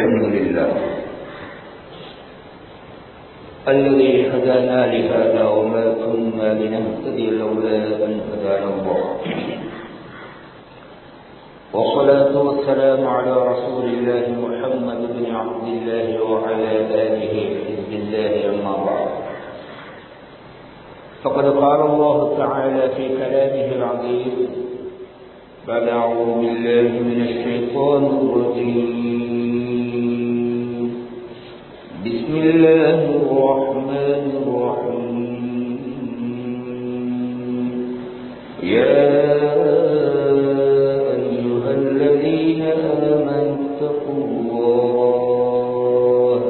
الحمد لله الذي هدانا لهذا وما كنا لنهتدي لولا أن هدانا الله والصلاة والسلام على رسول الله محمد بن عبد الله وعلى آله حزب الله أما بعد فقد قال الله تعالى في كلامه العظيم بعد أعوذ بالله من الشيطان الرجيم بسم الله الرحمن الرحيم يا أيها الذين آمنوا اتقوا الله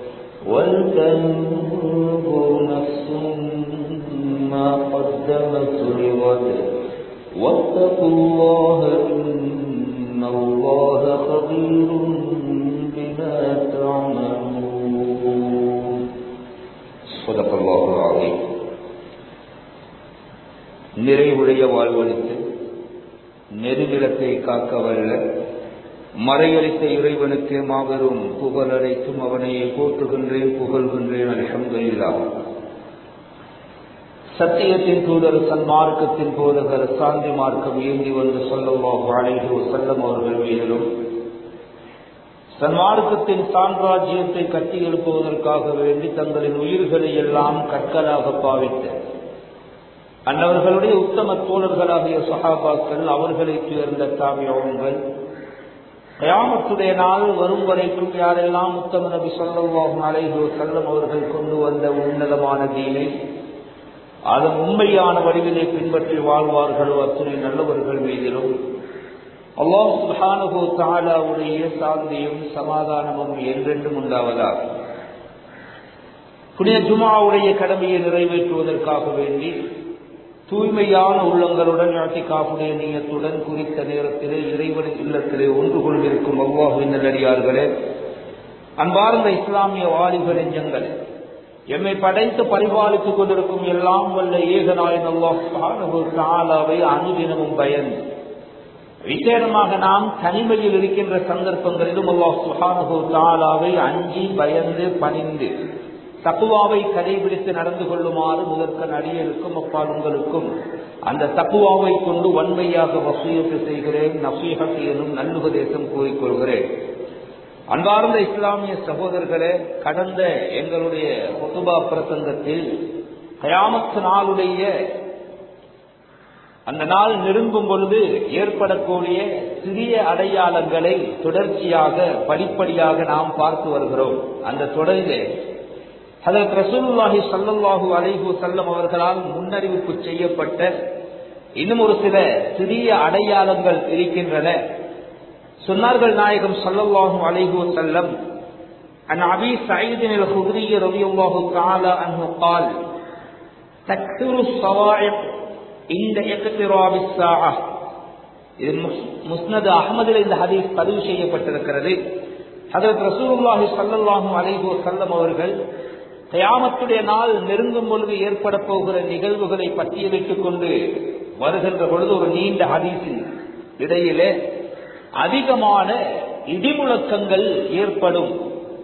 ولتنظر نفس ما قدمت لغد واتقوا الله إن الله خبير بما تعملون صدق الله العظيم நிறைவுடைய வாழ்வழித்து நெருநிலத்தை காக்க வல்ல மறையளித்த இறைவனுக்கு மாபெரும் புகழரைக்கும் அவனையே போற்றுகின்றேன் புகழ்கின்றேன் அலமதுல்லா சத்தியத்தின் தூதர் சன்மார்க்கத்தின் போதகர் சாந்தி மார்க்கம் ஏந்தி வந்து சொல்லவோ அழைகோ செல்லம் அவர்கள் மீதிலும் சன்மார்க்கத்தின் சாம்ராஜ்யத்தை கட்டி எழுப்புவதற்காக வேண்டி தங்களின் உயிர்களை எல்லாம் கற்களாக பாவித்த அன்னவர்களுடைய உத்தம தோழர்களாகிய சஹாபாக்கள் அவர்களை சேர்ந்த தாமியவங்கள் கயாமத்துடைய நாள் வரும் வரைக்கும் யாரெல்லாம் உத்தம நபி சொல்லவாகும் அலைகோ செல்லம் அவர்கள் கொண்டு வந்த உன்னதமான தீனை அதன் உண்மையான வடிவிலே பின்பற்றி வாழ்வார்களோ அத்துணை நல்லவர்கள் மீதிலும் அல்லாஹ் சுஹானுகோ தாலாவுடைய சாந்தியும் சமாதானமும் என்றென்றும் உண்டாவதாக புனித ஜுமாவுடைய கடமையை நிறைவேற்றுவதற்காக வேண்டி தூய்மையான உள்ளங்களுடன் காப்புடைய நீயத்துடன் குறித்த நேரத்திலே இறைவனின் இல்லத்திலே ஒன்று கொண்டிருக்கும் அவ்வாஹுவின் நல்லடியார்களே அன்பார்ந்த இஸ்லாமிய வாலிப நெஞ்சங்களே எம்மை படைத்து பரிபாலித்துக் கொண்டிருக்கும் எல்லாம் வல்ல ஏகநாயன் அல்லாஹாவை அனுதினமும் பயந்து விசேடமாக நாம் தனிமையில் இருக்கின்ற சந்தர்ப்பங்களிலும் அல்லாஹ் சுஹானு தாலாவை அஞ்சி பயந்து பணிந்து தப்புவாவை கடைபிடித்து நடந்து கொள்ளுமாறு முதற்கன் அடியலுக்கும் அப்பால் உங்களுக்கும் அந்த தப்புவாவை கொண்டு வன்மையாக வசூயத்து செய்கிறேன் நசீகத் எனும் நல்லுபதேசம் கூறிக்கொள்கிறேன் அன்பார்ந்த இஸ்லாமிய சகோதரர்களே கடந்த எங்களுடைய பொதுபா பிரசங்கத்தில் கயாமத்து நாளுடைய அந்த நாள் நெருங்கும் பொழுது ஏற்படக்கூடிய சிறிய அடையாளங்களை தொடர்ச்சியாக படிப்படியாக நாம் பார்த்து வருகிறோம் அந்த தொடரிலே அதற்கு ரசூலுல்லாஹி சல்லாஹூ அலைஹு செல்லம் அவர்களால் முன்னறிவிப்பு செய்யப்பட்ட இன்னும் ஒரு சில சிறிய அடையாளங்கள் இருக்கின்றன சொன்னார்கள் நாயகம் சல்லல்லாஹு அலைஹு செல்லம் عن أبي سعيد الخدري رضي الله تعالى عنه قال تكثر الصواعق عند اقتراب الساعة இது முஸ்னது அகமதில் இந்த ஹதீஸ் பதிவு செய்யப்பட்டிருக்கிறது அதற்கு ரசூலுல்லாஹி சல்லல்லாஹு அலைஹு வஸல்லம் அவர்கள் கயாமத்துடைய நாள் நெருங்கும் பொழுது ஏற்பட போகிற நிகழ்வுகளை பட்டியலிட்டுக் கொண்டு வருகின்ற பொழுது ஒரு நீண்ட ஹதீஸின் இடையிலே அதிகமான இடிமுழக்கங்கள் ஏற்படும்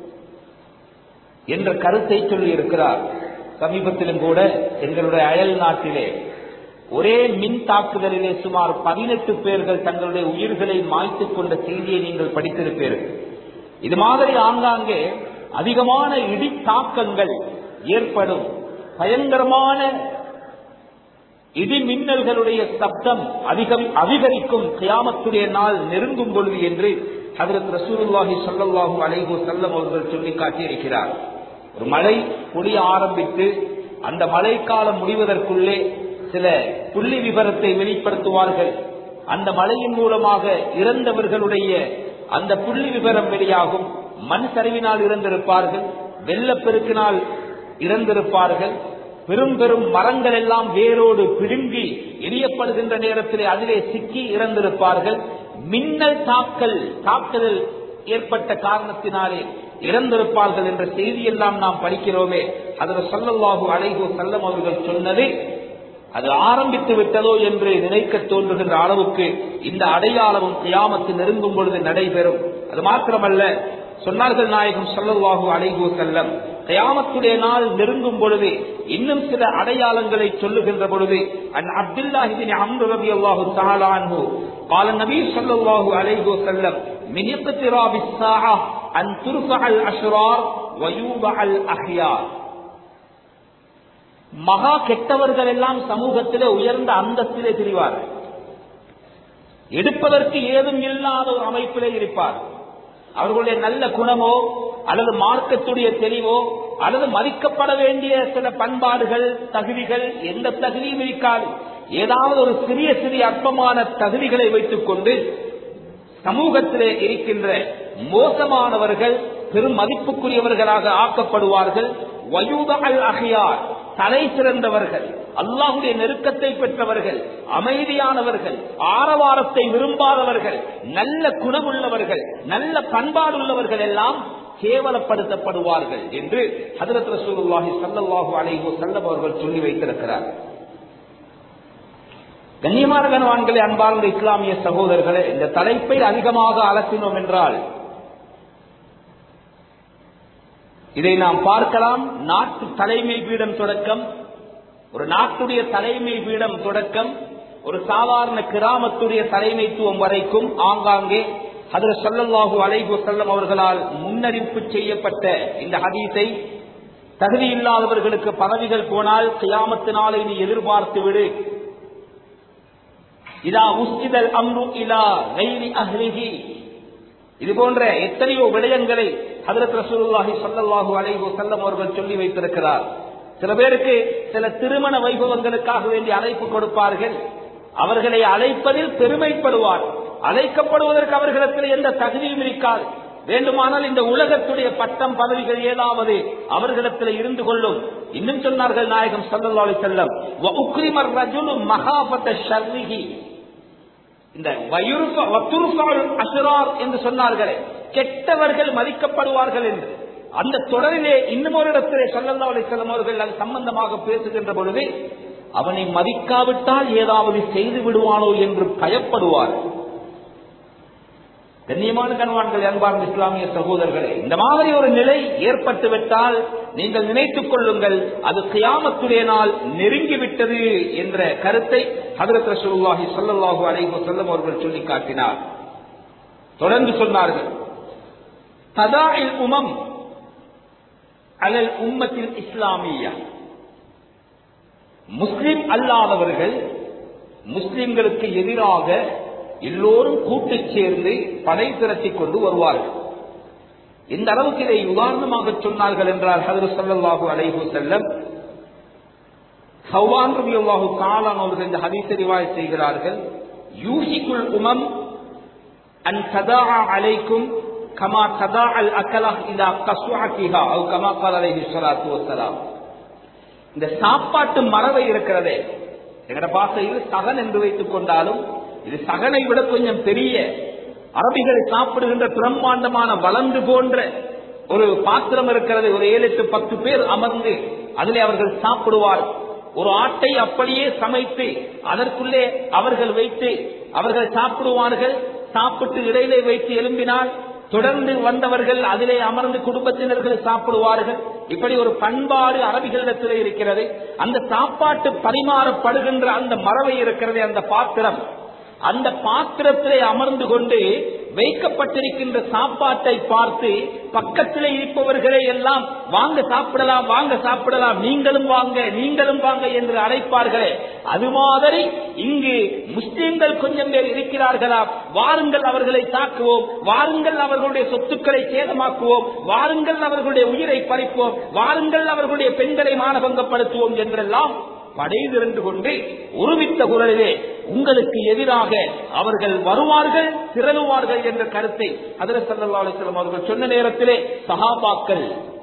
என்ற கருத்தை சொல்லி இருக்கிறார் சமீபத்திலும் கூட எங்களுடைய அயல் நாட்டிலே ஒரே மின் தாக்குதலிலே சுமார் பதினெட்டு பேர்கள் தங்களுடைய உயிர்களை மாய்த்துக் கொண்ட செய்தியை நீங்கள் படித்திருப்பீர்கள் இது மாதிரி ஆங்காங்கே அதிகமான இடி தாக்கங்கள் ஏற்படும் பயங்கரமான இடி மின்னல்களுடைய சப்தம் அதிகம் அதிகரிக்கும் கியாமத்துடைய நாள் நெருங்கும் பொழுது என்று அதற்கு ரசூலுல்லாஹி சொல்லல்லாஹு அலைஹு செல்லம் அவர்கள் சொல்லி காட்டியிருக்கிறார் ஒரு மழை பொழிய ஆரம்பித்து அந்த மழைக்காலம் முடிவதற்குள்ளே சில புள்ளி விவரத்தை வெளிப்படுத்துவார்கள் அந்த மழையின் மூலமாக இறந்தவர்களுடைய அந்த புள்ளி விவரம் வெளியாகும் மண் சரிவினால் இறந்திருப்பார்கள் வெள்ளப்பெருக்கினால் இறந்திருப்பார்கள் பெரும் பெரும் மரங்கள் எல்லாம் வேரோடு பிடுங்கி எரியப்படுகின்ற நேரத்திலே அதிலே சிக்கி இறந்திருப்பார்கள் மின்னல் தாக்கல் தாக்குதல் ஏற்பட்ட காரணத்தினாலே இறந்திருப்பார்கள் என்ற செய்தியெல்லாம் நாம் படிக்கிறோமே அதில் சொல்லல்லாஹு அலைகோ செல்லம் அவர்கள் சொன்னது அது ஆரம்பித்து விட்டதோ என்று நினைக்க தோன்றுகின்ற அளவுக்கு இந்த அடையாளமும் கியாமத்து நெருங்கும் பொழுது நடைபெறும் அது மாத்திரமல்ல சொன்னார்கள் நாயகம் ஸல்லல்லாஹு அலைஹி வஸல்லம் கயாமத்துடைய நாள் நெருங்கும் பொழுது இன்னும் சில அடையாளங்களை சொல்லுகின்ற பொழுது அன் அப்துல்லாஹி பின் அம்ரு ரலியல்லாஹு தஆலா அன்ஹு قال النبي صلى الله عليه وسلم من اقتراب الساعة أن ترفع الأشرار ويوضع الأخيار மகா கெட்டவர்கள் எல்லாம் சமூகத்திலே உயர்ந்த அந்தஸ்திலே திரிவார்கள் எடுப்பதற்கு ஏதும் இல்லாத ஒரு அமைப்பிலே இருப்பார் அவர்களுடைய நல்ல குணமோ அல்லது மார்க்கத்துடைய தெளிவோ அல்லது மதிக்கப்பட வேண்டிய சில பண்பாடுகள் தகுதிகள் எந்த தகுதியும் இருக்காது ஏதாவது ஒரு சிறிய சிறிய அற்பமான தகுதிகளை வைத்துக் கொண்டு சமூகத்திலே இருக்கின்ற மோசமானவர்கள் பெரும் மதிப்புக்குரியவர்களாக ஆக்கப்படுவார்கள் வயூத அல் அகையார் தலை சிறந்தவர்கள் அல்லாஹுடைய நெருக்கத்தை பெற்றவர்கள் அமைதியானவர்கள் ஆரவாரத்தை விரும்பாதவர்கள் நல்ல குணமுள்ளவர்கள் நல்ல பண்பாடுள்ளவர்கள் எல்லாம் கேவலப்படுத்தப்படுவார்கள் என்று ஹதரத் ரசூலுல்லாஹி ஸல்லல்லாஹு அலைஹி வஸல்லம் அவர்கள் சொல்லி வைத்திருக்கிறார் கண்ணியமான கனவான்களே அன்பார்ந்த இஸ்லாமிய சகோதரர்களே இந்த தலைப்பை அதிகமாக அலசினோம் என்றால் இதை நாம் பார்க்கலாம் நாட்டு தலைமை பீடம் தொடக்கம் ஒரு நாட்டுடைய தலைமை பீடம் தொடக்கம் ஒரு சாதாரண கிராமத்துடைய தலைமைத்துவம் வரைக்கும் ஆங்காங்கே அதில் சொல்லல்லாஹு அலைஹு செல்லம் அவர்களால் முன்னறிவிப்பு செய்யப்பட்ட இந்த ஹதீஸை தகுதி இல்லாதவர்களுக்கு பதவிகள் போனால் கியாமத்தினாலே நீ எதிர்பார்த்து விடு இதா உஸ்திதல் அம்ரு இலா கைரி அஹ்லிஹி இது போன்ற எத்தனையோ விடயங்களை ஹதரத் ரசூலுல்லாஹி ஸல்லல்லாஹு அலைஹி வஸல்லம் அவர்கள் சொல்லி வைத்திருக்கிறார் சில பேருக்கு சில திருமண வைபவங்களுக்காக வேண்டி அழைப்பு கொடுப்பார்கள் அவர்களை அழைப்பதில் பெருமைப்படுவார் அழைக்கப்படுவதற்கு அவர்களிடத்தில் எந்த தகுதியும் இருக்காது வேண்டுமானால் இந்த உலகத்துடைய பட்டம் பதவிகள் ஏதாவது அவர்களிடத்தில் இருந்து கொள்ளும் இன்னும் சொன்னார்கள் நாயகம் சல்லல்லாஹு அலைஹி வஸல்லம் வ உக்ரிமர் ரஜுலு மகாபத ஷர்ரிஹி இந்த அசுரார் என்று சொன்னார்களே கெட்டவர்கள் மதிக்கப்படுவார்கள் என்று அந்த தொடரிலே இன்னும் ஒரு இடத்திலே சொல்லல்லா அலிசல்லம் அவர்கள் அது சம்பந்தமாக பேசுகின்ற பொழுது அவனை மதிக்காவிட்டால் ஏதாவது செய்து விடுவானோ என்று பயப்படுவார் கண்ணியமான கண்வான்கள் அன்பார்ந்த இஸ்லாமிய சகோதரர்களே இந்த மாதிரி ஒரு நிலை ஏற்பட்டு விட்டால் நீங்கள் நினைத்துக் கொள்ளுங்கள் அது கியாமத்துடைய நாள் நெருங்கிவிட்டது என்ற கருத்தை ஹதரத் ரசூலுல்லாஹி ஸல்லல்லாஹு அலைஹி வஸல்லம் அவர்கள் சொல்லி காட்டினார் தொடர்ந்து சொன்னார்கள் ததாஇல் உமம் அலல் உம்மத்தில் இஸ்லாமியா முஸ்லிம் அல்லாதவர்கள் முஸ்லிம்களுக்கு எதிராக எல்லோரும் கூட்டு சேர்ந்து படை திரட்டிக் கொண்டு வருவார்கள் இந்த அளவுக்கு இதை உதாரணமாக சொன்னார்கள் என்றால் ஹதரத் ஸல்லல்லாஹு அலைஹி வஸல்லம் ஹவ்வான் ரலியல்லாஹு தஆலா அவர்கள் இந்த ஹதீஸை ரிவாயத் செய்கிறார்கள் யூஷிகுல் உமம் அன் ததாஅ அலைக்கும் கமா ததாஅ அல் அக்கலஹ் இலா கஸ்வஅத்திஹா அவ் கமா قال அலைஹி ஸலாத்து வஸலாம் இந்த சாப்பாட்டு மரபை இருக்கிறதே எங்கட பாசையில் சகன் என்று வைத்துக் கொண்டாலும் இது சகனை விட கொஞ்சம் பெரிய அரபிகளை சாப்பிடுகின்ற பிரம்மாண்டமான வளர்ந்து போன்ற ஒரு பாத்திரம் இருக்கிறது ஒரு ஏழு எட்டு பத்து பேர் அமர்ந்து அதிலே அவர்கள் சாப்பிடுவார் ஒரு ஆட்டை அப்படியே சமைத்து அதற்குள்ளே அவர்கள் வைத்து அவர்கள் சாப்பிடுவார்கள் சாப்பிட்டு இடையிலே வைத்து எழும்பினால் தொடர்ந்து வந்தவர்கள் அதிலே அமர்ந்து குடும்பத்தினர்கள் சாப்பிடுவார்கள் இப்படி ஒரு பண்பாடு அரபிகளிடத்தில் இருக்கிறது அந்த சாப்பாட்டு பரிமாறப்படுகின்ற அந்த மரபை இருக்கிறது அந்த பாத்திரம் அந்த பாத்திரத்திலே அமர்ந்து கொண்டு வைக்கப்பட்டிருக்கின்ற சாப்பாட்டை பார்த்து பக்கத்திலே இருப்பவர்களை எல்லாம் வாங்க சாப்பிடலாம் வாங்க சாப்பிடலாம் நீங்களும் வாங்க நீங்களும் வாங்க என்று அழைப்பார்களே அது மாதிரி இங்கு முஸ்லிம்கள் கொஞ்சம் பேர் இருக்கிறார்களா வாருங்கள் அவர்களை தாக்குவோம் வாருங்கள் அவர்களுடைய சொத்துக்களை சேதமாக்குவோம் வாருங்கள் அவர்களுடைய உயிரை பறிப்போம் வாருங்கள் அவர்களுடைய பெண்களை மானபங்கப்படுத்துவோம் என்றெல்லாம் படை திரண்டு கொண்டு உருவித்த குரலிலே உங்களுக்கு எதிராக அவர்கள் வருவார்கள் திரளுவார்கள் என்ற கருத்தை அதிர சல்லா அலிஸ்லாம் அவர்கள் சொன்ன நேரத்திலே சஹாபாக்கள்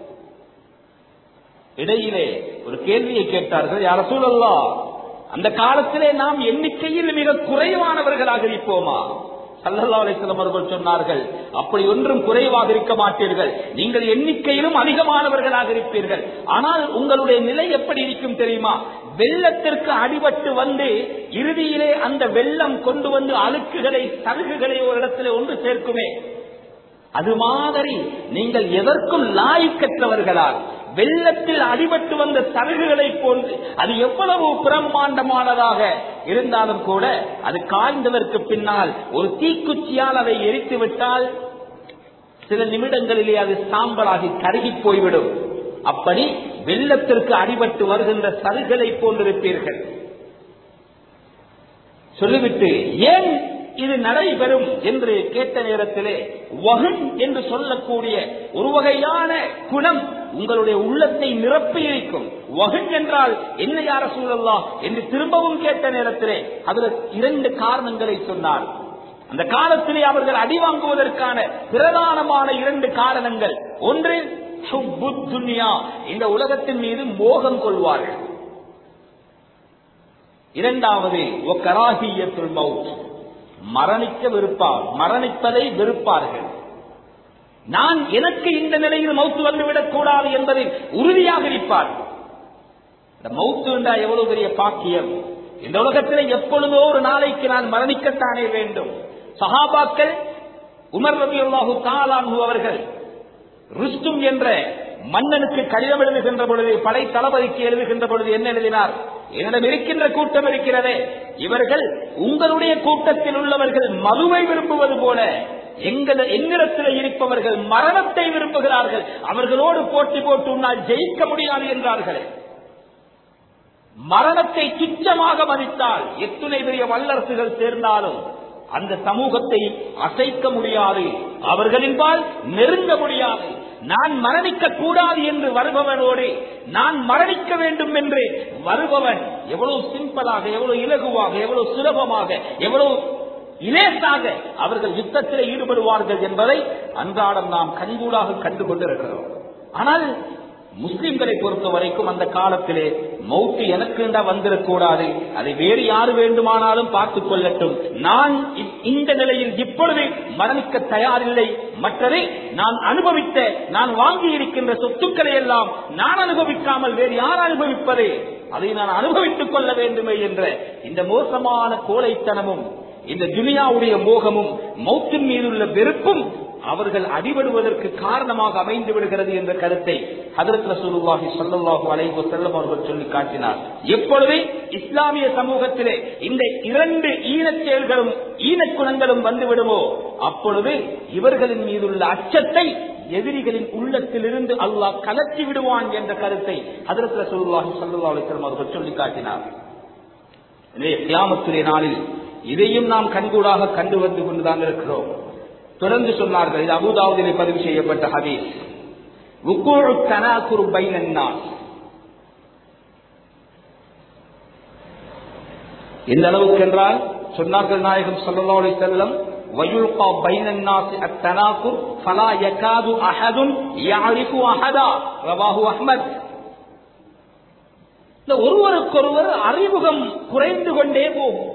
இடையிலே ஒரு கேள்வியை கேட்டார்கள் யார சூழல்லா அந்த காலத்திலே நாம் எண்ணிக்கையில் மிக குறைவானவர்களாக இருப்போமா சல்லல்லா அலிஸ்லாம் அவர்கள் சொன்னார்கள் அப்படி ஒன்றும் குறைவாக இருக்க மாட்டீர்கள் நீங்கள் எண்ணிக்கையிலும் அதிகமானவர்களாக இருப்பீர்கள் ஆனால் உங்களுடைய நிலை எப்படி இருக்கும் தெரியுமா வெள்ளத்திற்கு அடிபட்டு வந்து இறுதியிலே அந்த வெள்ளம் கொண்டு வந்து அழுக்குகளை சருகுகளை ஒரு இடத்துல ஒன்று சேர்க்குமே அது மாதிரி நீங்கள் எதற்கும் லாய்க்கற்றவர்களால் வெள்ளத்தில் அடிபட்டு வந்த சருகுகளை போன்று அது எவ்வளவு பிரம்மாண்டமானதாக இருந்தாலும் கூட அது காய்ந்ததற்கு பின்னால் ஒரு தீக்குச்சியால் அதை எரித்து விட்டால் சில நிமிடங்களிலே அது சாம்பலாகி கருகி போய்விடும் அப்படி வெள்ளத்திற்கு அடிபட்டு வருகின்ற சருகளை போன்றிருப்பீர்கள் சொல்லிவிட்டு ஏன் இது நடைபெறும் என்று கேட்ட நேரத்திலே வகன் என்று சொல்லக்கூடிய ஒரு வகையான குணம் உங்களுடைய உள்ளத்தை நிரப்பி இருக்கும் வகன் என்றால் என்ன யார சூழல்லா என்று திரும்பவும் கேட்ட நேரத்திலே அதில் இரண்டு காரணங்களை சொன்னார் அந்த காலத்திலே அவர்கள் அடி வாங்குவதற்கான பிரதானமான இரண்டு காரணங்கள் ஒன்று ஹுப்புத் துன்யா இந்த உலகத்தின் மீது மோகம் கொள்வார்கள் இரண்டாவது ஒக்கராகியத்துல் மவுத் மரணிக்க விருப்பார் மரணிப்பதை வெறுப்பார்கள் நான் எனக்கு இந்த நிலையில் மௌத்து வந்துவிடக் கூடாது என்பதில் உறுதியாக இருப்பார் இந்த மௌத்து என்றால் எவ்வளவு பெரிய பாக்கியம் இந்த உலகத்தில் எப்பொழுதோ ஒரு நாளைக்கு நான் மரணிக்கத்தானே வேண்டும் சஹாபாக்கள் உமர் ரபி அல்லாஹு தாலான்ஹு அவர்கள் ருஸ்தும் என்ற மன்னனுக்கு கடிதம் எழுதுகின்ற பொழுது படை தளபதிக்கு எழுதுகின்ற பொழுது என்ன எழுதினார் என்னிடம் இருக்கின்ற கூட்டம் இருக்கிறதே இவர்கள் உங்களுடைய கூட்டத்தில் உள்ளவர்கள் மதுவை விரும்புவது போல எங்கள் என்னிடத்தில் இருப்பவர்கள் மரணத்தை விரும்புகிறார்கள் அவர்களோடு போட்டி போட்டு உன்னால் ஜெயிக்க முடியாது என்றார்களே மரணத்தை துச்சமாக மதித்தால் எத்துணை பெரிய வல்லரசுகள் சேர்ந்தாலும் அந்த சமூகத்தை அசைக்க முடியாது அவர்களின்பால் நெருங்க முடியாது நான் மரணிக்க கூடாது என்று வருபவனோடு நான் மரணிக்க வேண்டும் என்று வருபவன் எவ்வளவு சிம்பிளாக எவ்வளவு இலகுவாக எவ்வளவு சுலபமாக எவ்வளவு இலேசாக அவர்கள் யுத்தத்தில் ஈடுபடுவார்கள் என்பதை அன்றாடம் நாம் கண்கூடாக கண்டு கொண்டிருக்கிறோம் ஆனால் முஸ்லிம்களை பொறுத்த வரைக்கும் அந்த காலத்திலே மௌத்து எனக்கு வந்திடக்கூடாது அதை வேறு யாரு வேண்டுமானாலும் பார்த்துக் கொள்ளட்டும் நான் இந்த நிலையில் இப்பொழுது மரணிக்க தயாரில்லை மற்றதை நான் அனுபவித்த நான் வாங்கி இருக்கின்ற சொத்துக்களை எல்லாம் நான் அனுபவிக்காமல் வேறு யார் அனுபவிப்பது அதை நான் அனுபவித்துக் கொள்ள வேண்டுமே என்ற இந்த மோசமான கோழைத்தனமும் இந்த துனியாவுடைய மோகமும் மௌத்தின் மீதுள்ள வெறுப்பும் அவர்கள் அடிபடுவதற்கு காரணமாக அமைந்து விடுகிறது என்ற கருத்தை ஹதரத் ரசூலுல்லாஹி ஸல்லல்லாஹு அலைஹி வஸல்லம் அவர்கள் சொல்லி காட்டினார் எப்பொழுது இஸ்லாமிய சமூகத்திலே இந்த இரண்டு ஈனச் செயல்களும் ஈனக் குணங்களும் வந்து விடுமோ அப்பொழுது இவர்களின் மீதுள்ள அச்சத்தை எதிரிகளின் உள்ளத்திலிருந்து அல்லாஹ் கலற்றி விடுவான் என்ற கருத்தை ஹதரத் ரசூலுல்லாஹி ஸல்லல்லாஹு அலைஹி வஸல்லம் அவர்கள் சொல்லி காட்டினார் கியாமத்துடைய நாளில் இதையும் நாம் கண்கூடாக கண்டு வந்து கொண்டுதான் இருக்கிறோம் தொடர்ந்து சொன்னார்கள் இது அபுதாவுதிலே பதிவு செய்யப்பட்ட ஹதீஸ் உக்கூழு தனாக்குரு பைனன்னாஸ் எந்த அளவுக்கு என்றால் சொன்னார்கள் நாயகம் ஸல்லல்லாஹு அலைஹி வஸல்லம் வயுல்கா பைனன்னாஸ் அத்தனாக்குர் ஃபலா யகாது அஹதுன் யஅரிஃபு அஹதா ரவாஹு அஹ்மத் இந்த ஒருவருக்கொருவர் அறிமுகம் குறைந்து கொண்டே போகும்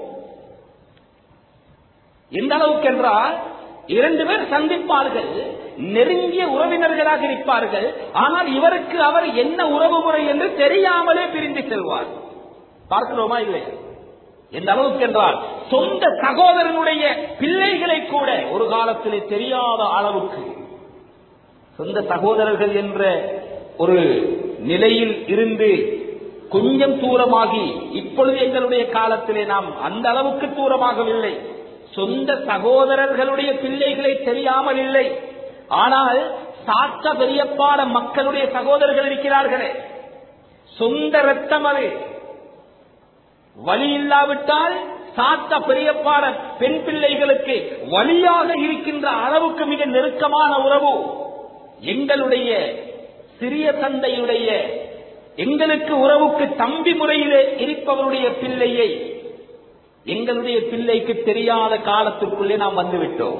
எந்த அளவுக்கு என்றால் இரண்டு பேர் சந்திப்பார்கள் நெருங்கிய உறவினர்களாக இருப்பார்கள் ஆனால் இவருக்கு அவர் என்ன உறவு முறை என்று தெரியாமலே பிரிந்து செல்வார் பார்க்கிறோமா இல்லை எந்த அளவுக்கு என்றால் சொந்த சகோதரனுடைய பிள்ளைகளை கூட ஒரு காலத்திலே தெரியாத அளவுக்கு சொந்த சகோதரர்கள் என்ற ஒரு நிலையில் இருந்து கொஞ்சம் தூரமாகி இப்பொழுது எங்களுடைய காலத்திலே நாம் அந்த அளவுக்கு தூரமாகவில்லை சொந்த சகோதரர்களுடைய பிள்ளைகளை தெரியாமல் இல்லை ஆனால் சாத்த பெரியப்பாட மக்களுடைய சகோதரர்கள் இருக்கிறார்களே சொந்த ரத்தம் அது வழி இல்லாவிட்டால் சாத்த பெரியப்பாட பெண் பிள்ளைகளுக்கு வழியாக இருக்கின்ற அளவுக்கு மிக நெருக்கமான உறவு எங்களுடைய சிறிய தந்தையுடைய எங்களுக்கு உறவுக்கு தம்பி முறையிலே இருப்பவருடைய பிள்ளையை எங்களுடைய பிள்ளைக்கு தெரியாத காலத்திற்குள்ளே நாம் வந்துவிட்டோம்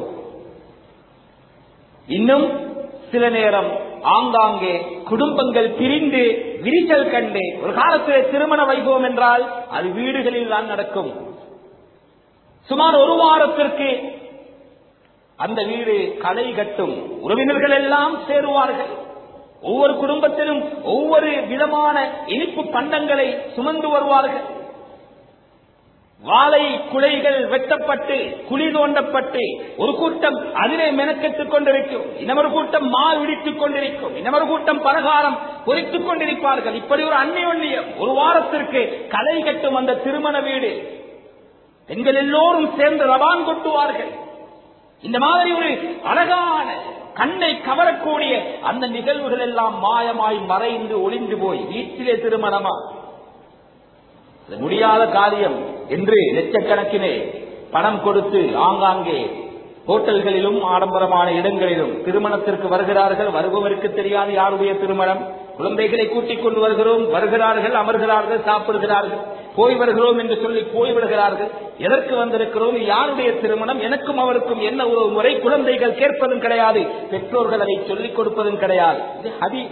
இன்னும் சில நேரம் ஆங்காங்கே குடும்பங்கள் பிரிந்து விரிசல் கண்டு ஒரு காலத்தில் திருமண வைபவம் என்றால் அது வீடுகளில் தான் நடக்கும் சுமார் ஒரு வாரத்திற்கு அந்த வீடு களை கட்டும் உறவினர்கள் எல்லாம் சேருவார்கள் ஒவ்வொரு குடும்பத்திலும் ஒவ்வொரு விதமான இனிப்பு பண்டங்களை சுமந்து வருவார்கள் வாழை குலைகள் வெட்டப்பட்டு குழி தோண்டப்பட்டு ஒரு கூட்டம் அதிலே மெனக்கெட்டுக் கொண்டிருக்கும் இன்னமொரு கூட்டம் மால் இடித்துக் கொண்டிருக்கும் இன்னமொரு கூட்டம் பலகாரம் பொறித்துக் கொண்டிருப்பார்கள் இப்படி ஒரு அந்நியோன்னியம் ஒரு வாரத்திற்கு கலை கட்டும் அந்த திருமண வீடு பெண்கள் எல்லோரும் சேர்ந்து ரவான் கொட்டுவார்கள் இந்த மாதிரி ஒரு அழகான கண்ணை கவரக்கூடிய அந்த நிகழ்வுகள் எல்லாம் மாயமாய் மறைந்து ஒளிந்து போய் வீட்டிலே திருமணமா அது முடியாத காரியம் என்று லட்சக்கணக்கிலே பணம் கொடுத்து ஆங்காங்கே ஹோட்டல்களிலும் ஆடம்பரமான இடங்களிலும் திருமணத்திற்கு வருகிறார்கள் வருபவருக்கு தெரியாது யாருடைய திருமணம் குழந்தைகளை கூட்டிக் கொண்டு வருகிறோம் வருகிறார்கள் அமர்கிறார்கள் சாப்பிடுகிறார்கள் போய் வருகிறோம் என்று சொல்லி போய் விடுகிறார்கள் எதற்கு வந்திருக்கிறோம் இது யாருடைய திருமணம் எனக்கும் அவருக்கும் என்ன உறவு முறை குழந்தைகள் கேட்பதும் கிடையாது பெற்றோர்கள் அதை சொல்லிக் கொடுப்பதும் கிடையாது இது ஹதி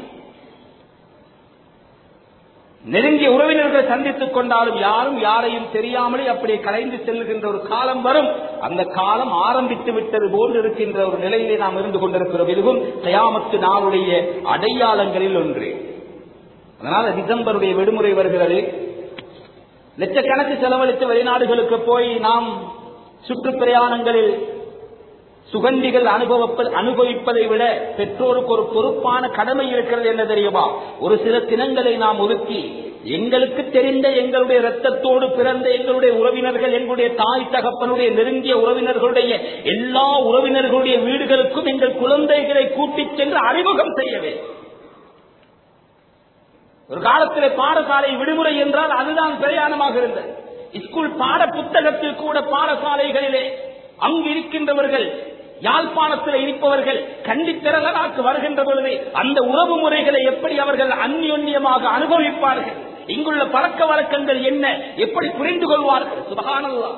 நெருங்கிய உறவினர்கள் சந்தித்துக் கொண்டாலும் யாரும் யாரையும் தெரியாமலே அப்படியே கலைந்து செல்லுகின்ற ஒரு காலம் வரும் அந்த காலம் ஆரம்பித்து விட்டது போன்று இருக்கின்ற ஒரு நிலையிலே நாம் இருந்து கொண்டிருக்கிறோம் இதுவும் கயாமத்து நாளுடைய அடையாளங்களில் ஒன்று அதனால டிசம்பருடைய விடுமுறை வருகிறது லட்சக்கணக்கு செலவழித்து வெளிநாடுகளுக்கு போய் நாம் சுற்றுப்பிரயாணங்களில் சுகண்டிகள் அனுபவப்ப அனுபவிப்பதை விட பெற்றோருக்கு ஒரு பொறுப்பான கடமை இருக்கிறது என்ன தெரியுமா ஒரு சில தினங்களை நாம் ஒதுக்கி எங்களுக்கு தெரிந்த எங்களுடைய ரத்தத்தோடு பிறந்த எங்களுடைய உறவினர்கள் எங்களுடைய தாய் தகப்பனுடைய நெருங்கிய உறவினர்களுடைய எல்லா உறவினர்களுடைய வீடுகளுக்கும் எங்கள் குழந்தைகளை கூட்டிச் சென்று அறிமுகம் செய்ய வேண்டும் ஒரு காலத்தில் பாடசாலை விடுமுறை என்றால் அதுதான் பிரயாணமாக இருந்தது ஸ்கூல் பாட புத்தகத்தில் கூட பாடசாலைகளிலே அங்கு இருக்கின்றவர்கள் யாழ்ப்பாணத்தில் இருப்பவர்கள் கண்டித்திறனாக்கு வருகின்ற பொழுது அந்த உறவு முறைகளை எப்படி அவர்கள் அந்யோன்யமாக அனுபவிப்பார்கள் இங்குள்ள பழக்க வழக்கங்கள் என்ன எப்படி புரிந்து கொள்வார்கள் சுபகானல்லா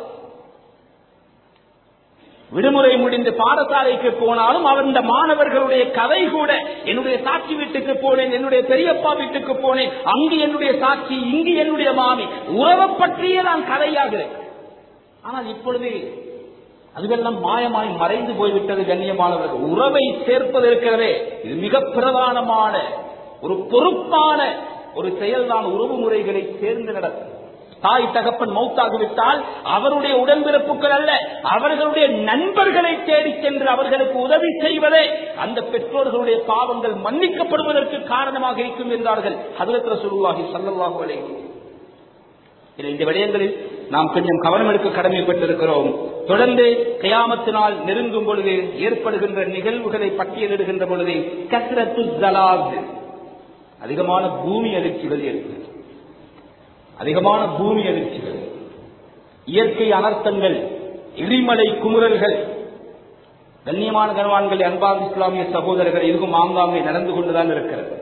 விடுமுறை முடிந்து பாடசாலைக்கு போனாலும் அந்த மாணவர்களுடைய கதை கூட என்னுடைய சாட்சி வீட்டுக்கு போனேன் என்னுடைய பெரியப்பா வீட்டுக்கு போனேன் அங்கு என்னுடைய சாட்சி இங்கு என்னுடைய மாமி உறவை பற்றியே நான் கதையாக இருக்கு ஆனால் இப்பொழுது அதுவெல்லாம் மாயமாய் மறைந்து போய்விட்டது கண்ணியமானவர்கள் உறவை சேர்ப்பது இருக்கிறதே இது மிக பிரதானமான ஒரு பொறுப்பான ஒரு செயல்தான் உறவு முறைகளை சேர்ந்து நடக்கும் தாய் தகப்பன் மௌத்தாகிவிட்டால் அவருடைய உடன்பிறப்புகள் அல்ல அவர்களுடைய நண்பர்களை தேடி சென்று அவர்களுக்கு உதவி செய்வதே அந்த பெற்றோர்களுடைய பாவங்கள் மன்னிக்கப்படுவதற்கு காரணமாக இருக்கும் என்றார்கள் அதிரத்திர சொல்லுவாகி சல்லல்லாஹு அலைஹி இந்த விடயங்களில் நாம் கொஞ்சம் கவனம் எடுக்க கடமைப்பட்டிருக்கிறோம் தொடர்ந்து கயாமத்தினால் நெருங்கும் பொழுது ஏற்படுகின்ற நிகழ்வுகளை பட்டியலிடுகின்ற பொழுது கசரத்து ஜலாத் அதிகமான பூமி அதிர்ச்சிகள் ஏற்படும் அதிகமான பூமி அதிர்ச்சிகள் இயற்கை அனர்த்தங்கள் இடிமலை குமுறல்கள் கண்ணியமான கனவான்களை அன்பார்ந்த இஸ்லாமிய சகோதரர்கள் இதுவும் ஆங்காங்கே நடந்து கொண்டுதான் இருக்கிறது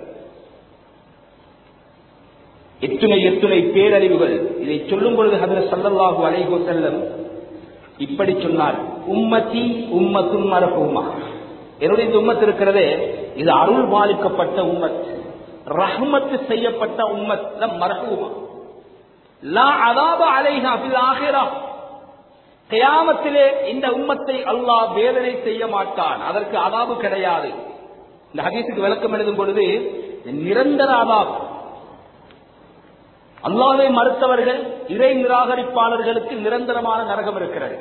எத்துணை எத்துணை பேரறிவுகள் இதை சொல்லும் பொழுது ஹதரத் சல்லல்லாஹு அலைஹி வஸல்லம் இப்படி சொன்னார் உம்மத்தி உம்மத்தும் மரபுமா என்னுடைய இந்த உம்மத் இருக்கிறதே இது அருள் பாலிக்கப்பட்ட உம்மத் ரஹ்மத்து செய்யப்பட்ட உம்மத் மரபுமா லா அதாப அலைஹா ஃபில் ஆஹிரா கியாமத்திலே இந்த உம்மத்தை அல்லாஹ் வேதனை செய்ய மாட்டான் அதற்கு அதாபு கிடையாது இந்த ஹதீஸுக்கு விளக்கம் எழுதும் பொழுது நிரந்தர அதாபு அல்லாவை மறுத்தவர்கள் இறை நிராகரிப்பாளர்களுக்கு நிரந்தரமான நரகம் இருக்கிறது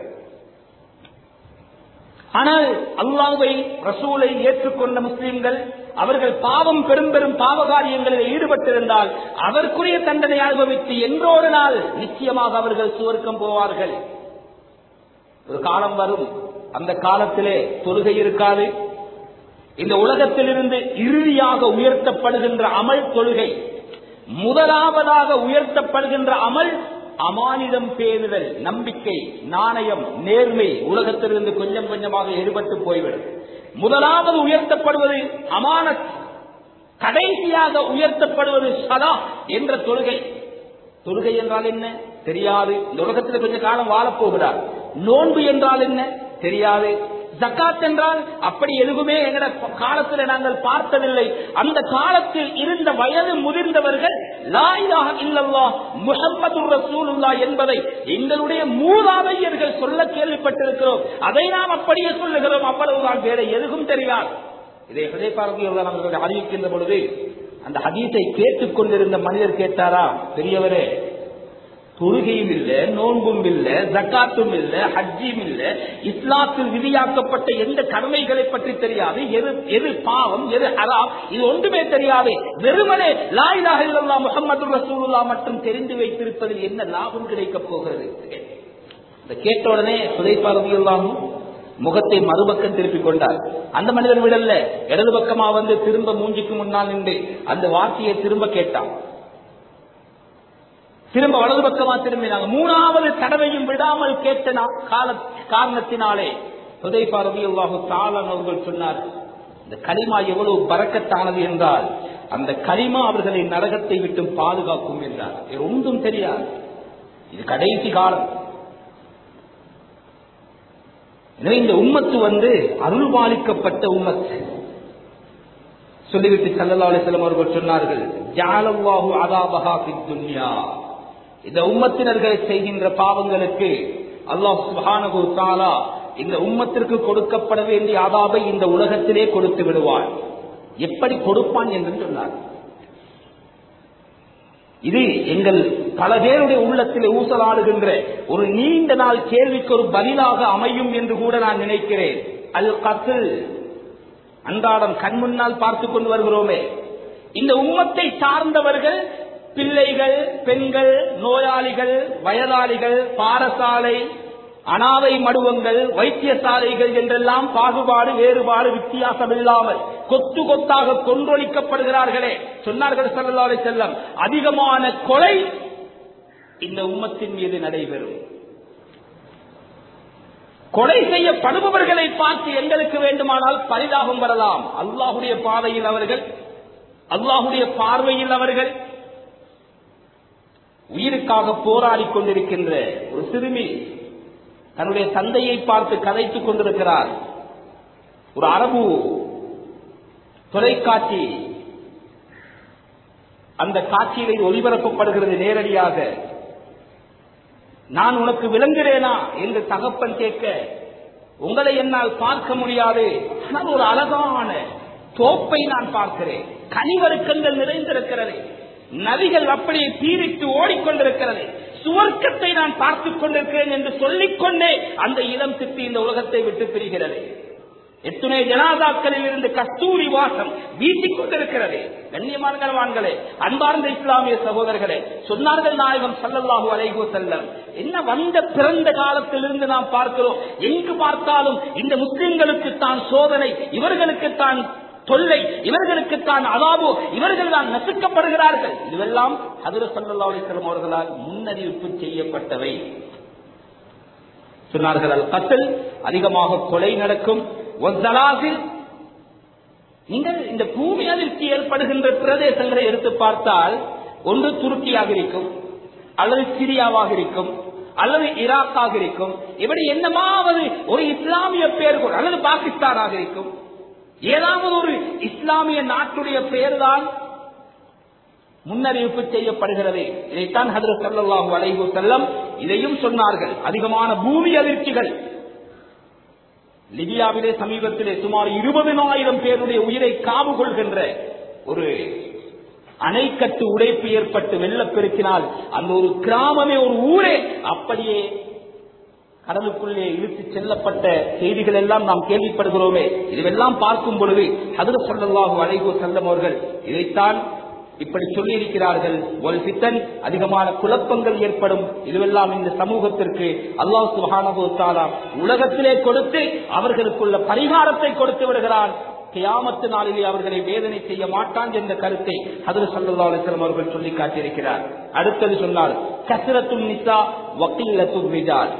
ஆனால் அல்லாவை ரசூலை ஏற்றுக்கொண்ட முஸ்லிம்கள் அவர்கள் பாவம் பெரும் பெரும் பாவ காரியங்களில் ஈடுபட்டிருந்தால் அதற்குரிய தண்டனை அனுபவித்து என்றொரு நாள் நிச்சயமாக அவர்கள் சுவர்க்கம் போவார்கள் ஒரு காலம் வரும் அந்த காலத்திலே தொழுகை இருக்காது இந்த உலகத்திலிருந்து இறுதியாக உயர்த்தப்படுகின்ற அமல் தொழுகை முதலாவதாக உயர்த்தப்படுகின்ற அமல் அமானிடம் பேணுதல் நம்பிக்கை நாணயம் நேர்மை உலகத்திலிருந்து கொஞ்சம் கொஞ்சமாக எடுபட்டு போய்விடும் முதலாவது உயர்த்தப்படுவது அமானத் கடைசியாக உயர்த்தப்படுவது சதா என்ற தொழுகை தொழுகை என்றால் என்ன தெரியாது இந்த உலகத்தில் கொஞ்ச காலம் வாழப்போகிறார் நோன்பு என்றால் என்ன தெரியாது ஜக்காத் என்றால் அப்படி எதுவுமே எங்கட காலத்தில் நாங்கள் பார்த்ததில்லை அந்த காலத்தில் இருந்த வயது முதிர்ந்தவர்கள் லாயிலாக இல்லல்லா முகம்மது ரசூலுல்லா என்பதை எங்களுடைய மூதாதையர்கள் சொல்ல கேள்விப்பட்டிருக்கிறோம் அதை நாம் அப்படியே சொல்லுகிறோம் அவ்வளவுதான் வேற எதுவும் தெரியாது இதை ஹதேபாரதியோட அவர்கள் அறிவிக்கின்ற பொழுது அந்த ஹதீஸை கேட்டுக் கொண்டிருந்த மனிதர் கேட்டாரா பெரியவரே தொழுகையும் இல்ல நோன்பும் இல்ல ஜக்காத்தும் இல்ல ஹஜ்ஜியும் இல்ல இஸ்லாத்தில் விதியாக்கப்பட்ட எந்த கடமைகளை பற்றி தெரியாது எது எது பாவம் எது ஹராம் இது ஒன்றுமே தெரியாது வெறுமனே லாயிலாக இல்லல்லா முகமது ரசூலுல்லா மட்டும் தெரிந்து வைத்திருப்பதில் என்ன லாபம் கிடைக்கப் போகிறது இந்த கேட்ட உடனே சுதைப்பா ரதியுல்லாஹும் முகத்தை மறுபக்கம் திருப்பிக் கொண்டார் அந்த மனிதன் விடல்ல இடது பக்கமா வந்து திரும்ப மூஞ்சிக்கு முன்னால் நின்று அந்த வார்த்தையை திரும்ப கேட்டான் திரும்ப வலது பக்கமா திரும்பினாங்க மூணாவது தடவையும் விடாமல் கேட்ட நா- கால காரணத்தினாலே சுதைப்பா ரதியுல்லாஹு தாளன் அவர்கள் சொன்னார் இந்த களிமா எவ்வளவு பறக்கத்தானது என்றால் அந்த களிமா அவர்களை நரகத்தை விட்டு பாதுகாக்கும் என்றார் வேறு ஒன்றும் தெரியாது இது கடைசி காலம் எனவே இந்த உம்மத்து வந்து அருள்பாலிக்கப்பட்ட உம்மத்து சொல்லிவிட்டு சல்லல்லா அலிஸ்லாம் அவர்கள் சொன்னார்கள் ஜாலல்லாஹு அதாபஹா ஃபித் துன்யா இந்த உம்மத்தினர்கள் செய்கின்ற பாவங்களுக்கு அல்லாஹ் சுப்ஹானஹு தஆலா இந்த உம்மத்திற்கு கொடுக்கப்பட வேண்டிய அதாபை இந்த உலகத்திலே கொடுத்து விடுவான் எப்படி கொடுப்பான் என்று சொன்னார் இது எங்கள் பல பேருடைய உள்ளத்தில் ஊசலாடுகின்ற ஒரு நீண்ட நாள் கேள்விக்கு ஒரு பதிலாக அமையும் என்று கூட நான் நினைக்கிறேன் அல் கத்தில் அன்றாடம் கண் முன்னால் பார்த்துக் கொண்டு வருகிறோமே இந்த உம்மத்தை சார்ந்தவர்கள் பிள்ளைகள் பெண்கள் நோயாளிகள் வயதாளிகள் பாரசாலை அனாதை மடுவங்கள் வைத்தியசாலைகள் என்றெல்லாம் பாகுபாடு வேறுபாடு வித்தியாசம் இல்லாமல் கொத்து கொத்தாக கொன்றொழிக்கப்படுகிறார்களே சொன்னார்கள் சல்லல்லாஹு அலைஹி செல்லம் அதிகமான கொலை இந்த உம்மத்தின் மீது நடைபெறும் கொலை செய்யப்படுபவர்களை பார்த்து எங்களுக்கு வேண்டுமானால் பரிதாபம் வரலாம் அல்லாஹுடைய பாதையில் அவர்கள் அல்லாஹுடைய பார்வையில் அவர்கள் உயிருக்காக போராடி கொண்டிருக்கின்ற ஒரு சிறுமி தன்னுடைய தந்தையை பார்த்து கதைத்துக் கொண்டிருக்கிறார் ஒரு அரபு தொலைக்காட்சி அந்த காட்சியிலே ஒளிபரப்பப்படுகிறது நேரடியாக நான் உனக்கு விளங்குகிறேனா என்று தகப்பன் கேட்க உங்களை என்னால் பார்க்க முடியாது ஆனால் ஒரு அழகான தோப்பை நான் பார்க்கிறேன் கனிவருக்கங்கள் நிறைந்திருக்கிறது நதிகள் அப்படியே பீரிட்டு ஓடிக்கொண்டிருக்கிறது சுவர்க்கத்தை நான் பார்த்துக் கொண்டிருக்கிறேன் என்று சொல்லிக்கொண்டே அந்த இளம் சித்தி இந்த உலகத்தை விட்டு பிரிகிறது எத்துணை ஜனாதாக்களில் இருந்து கஸ்தூரி வாசம் வீசிக் கொண்டிருக்கிறது கண்ணியமானவான்களே அன்பார்ந்த இஸ்லாமிய சகோதரர்களே சொன்னார்கள் நாயகம் சல்லல்லாஹு அலைஹு செல்லம் என்ன வந்த பிறந்த காலத்திலிருந்து நாம் பார்க்கிறோம் எங்கு பார்த்தாலும் இந்த முஸ்லிம்களுக்கு தான் சோதனை இவர்களுக்கு தான் தொல்லை இவர்களுக்கு தான் அலாபோ இவர்கள் தான் நசுக்கப்படுகிறார்கள் இதுவெல்லாம் ஹதர சல்லா அலிஸ்லம் அவர்களால் முன்னறிவிப்பு செய்யப்பட்டவை சொன்னார்கள் அல் கத்தல் அதிகமாக கொலை நடக்கும் ஒத்தலாசில் நீங்கள் இந்த பூமி அதிர்ச்சி ஏற்படுகின்ற பிரதேசங்களை எடுத்து பார்த்தால் ஒன்று துருக்கியாக இருக்கும் அல்லது சிரியாவாக இருக்கும் அல்லது ஈராக்காக இருக்கும் இப்படி என்னமாவது ஒரு இஸ்லாமிய பெயர் கூட அல்லது பாகிஸ்தானாக இருக்கும் ஏதாவது ஒரு இஸ்லாமிய நாட்டுடைய பெயர்தான் முன்னறிவிப்பு செய்யப்படுகிறது இதைத்தான் ஹதரத் ஸல்லல்லாஹு அலைஹி வஸல்லம் இதையும் சொன்னார்கள் அதிகமான பூமி அதிர்ச்சிகள் லிபியாவிலே சமீபத்திலே சுமார் இருபதினாயிரம் பேருடைய உயிரை காவு கொள்கின்ற ஒரு அணைக்கட்டு உடைப்பு ஏற்பட்டு வெள்ளப்பெருக்கினால் அந்த ஒரு கிராமமே ஒரு ஊரே அப்படியே கடலுக்குள்ளே இழுத்து செல்லப்பட்ட செய்திகள் எல்லாம் நாம் கேள்விப்படுகிறோமே இதுவெல்லாம் பார்க்கும் பொழுது ஹதரத் ஸல்லல்லாஹு அலைஹி வஸல்லம் அவர்கள் இதைத்தான் இப்படி சொல்லி இருக்கிறார்கள் ஒரு சித்தன் அதிகமான குழப்பங்கள் ஏற்படும் இதுவெல்லாம் இந்த சமூகத்திற்கு அல்லாஹ் சுப்ஹானஹு வ தஆலா உலகத்திலே கொடுத்து அவர்களுக்குள்ள பரிகாரத்தை கொடுத்து விடுகிறான் கியாமத்து நாளிலே அவர்களை வேதனை செய்ய மாட்டான் என்ற கருத்தை ஹதரத் ஸல்லல்லாஹு அலைஹி வஸல்லம் அவர்கள் சொல்லி காட்டியிருக்கிறார் அடுத்தது சொன்னால் கஸ்ரத்துன் நிசா வக்கீலத்துர் ரிஜால்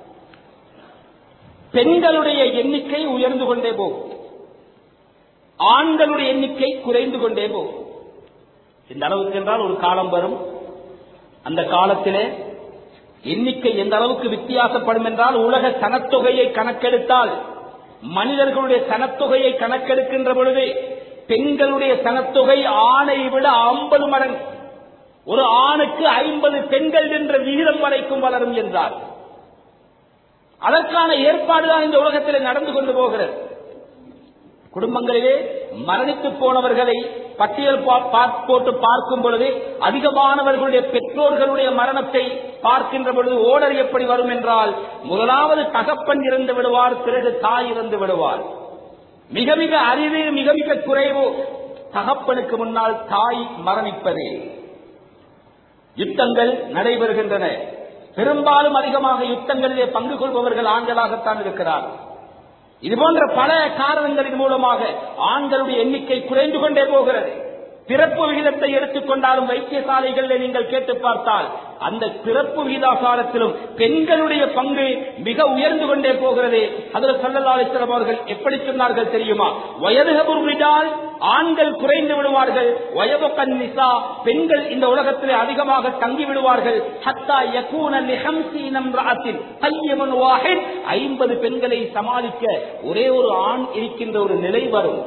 பெண்களுடைய எண்ணிக்கை உயர்ந்து கொண்டே போகும் ஆண்களுடைய எண்ணிக்கை குறைந்து கொண்டே போகும் இந்த அளவுக்கு என்றால் ஒரு காலம் வரும் அந்த காலத்திலே எண்ணிக்கை எந்த அளவுக்கு வித்தியாசப்படும் என்றால் உலக சனத்தொகையை கணக்கெடுத்தால் மனிதர்களுடைய சனத்தொகையை கணக்கெடுக்கின்ற பொழுது பெண்களுடைய சனத்தொகை ஆணை விட ஐம்பது மடங்கு ஒரு ஆணுக்கு ஐம்பது பெண்கள் என்ற விகிதம் வரைக்கும் வளரும் என்றார் அதற்கான ஏற்பாடுதான் இந்த உலகத்தில் நடந்து கொண்டு போகிறது குடும்பங்களிலே மரணித்து போனவர்களை பட்டியல் பா- பா- போட்டு பார்க்கும் பொழுது அதிகமானவர்களுடைய பெற்றோர்களுடைய மரணத்தை பார்க்கின்ற பொழுது ஓடர் எப்படி வரும் என்றால் முதலாவது தகப்பன் இறந்து விடுவார் பிறகு தாய் இறந்து விடுவார் மிக மிக அரிது மிக மிக குறைவு தகப்பனுக்கு முன்னால் தாய் மரணிப்பது யுத்தங்கள் நடைபெறுகின்றன பெரும்பாலும் அதிகமாக யுத்தங்களிலே பங்கு கொள்பவர்கள் ஆண்களாகத்தான் இருக்கிறார்கள் இது போன்ற பல காரணங்களின் மூலமாக ஆண்களுடைய எண்ணிக்கை குறைந்து கொண்டே போகிறது பிறப்பு விகிதத்தை எடுத்துக்கொண்டாலும் வைத்தியசாலைகளில் நீங்கள் கேட்டு பார்த்தால் அந்த பிறப்பு விகிதாசாரத்திலும் பெண்களுடைய பங்கு மிக உயர்ந்து கொண்டே போகிறது அதில் சொல்லலாளித்தரம் அவர்கள் எப்படி சொன்னார்கள் தெரியுமா வயது விடால் ஆண்கள் குறைந்து விடுவார்கள் வயது கன்னிசா பெண்கள் இந்த உலகத்திலே அதிகமாக தங்கி விடுவார்கள் ஹத்தா யகூன லிஹம்சீனம் ரஅத்தின் தையமன் வாஹித் ஐம்பது பெண்களை சமாளிக்க ஒரே ஒரு ஆண் இருக்கின்ற ஒரு நிலை வரும்